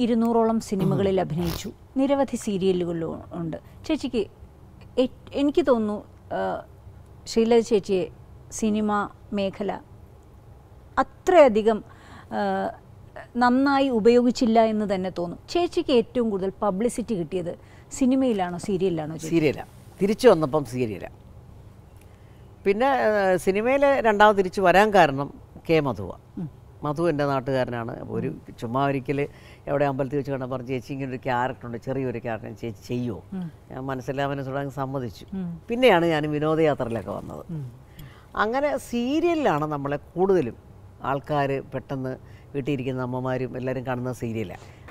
ഇരുന്നൂറോളം സിനിമകളിൽ അഭിനയിച്ചു നിരവധി സീരിയലുകളിലും ഉണ്ട് ചേച്ചിക്ക് എ- എനിക്ക് തോന്നുന്നു ആ, ശ്രീലത ചേച്ചിയെ സിനിമ മേഖല അത്രയധികം ആ, നന്നായി ഉപയോഗിച്ചില്ല എന്ന് തന്നെ തോന്നും ചേച്ചിക്ക് ഏറ്റവും കൂടുതൽ പബ്ലിസിറ്റി കിട്ടിയത് സിനിമയിലാണോ സീരിയലിലാണോ ചേച്ചി സീരിയലാണ് തിരിച്ചു വന്നപ്പം സീരിയലാണ് പിന്നെ സിനിമയിൽ രണ്ടാമത് തിരിച്ചു വരാൻ കാരണം കെ മധുവ മധു എൻ്റെ നാട്ടുകാരനാണ് ഒരു ചുമ്മാ ഒരിക്കൽ എവിടെ അമ്പലത്തിൽ വെച്ച് കണ്ടപ്പോൾ പറഞ്ഞു ചേച്ചി ഇങ്ങനെ ഒരു ക്യാരക്ടറുണ്ട് ചെറിയൊരു ക്യാരക്ടർ ചേച്ചി ചെയ്യുമോ ഞാൻ മനസ്സിലാ മനസ്സിലാൻ സമ്മതിച്ചു പിന്നെയാണ് ഞാൻ വിനോദയാത്രയിലൊക്കെ വന്നത് അങ്ങനെ സീരിയലിലാണ് നമ്മളെ കൂടുതലും ആൾക്കാർ പെട്ടെന്ന് വീട്ടിലിരിക്കുന്ന അമ്മമാരും എല്ലാവരും കാണുന്ന സീരിയലാണ്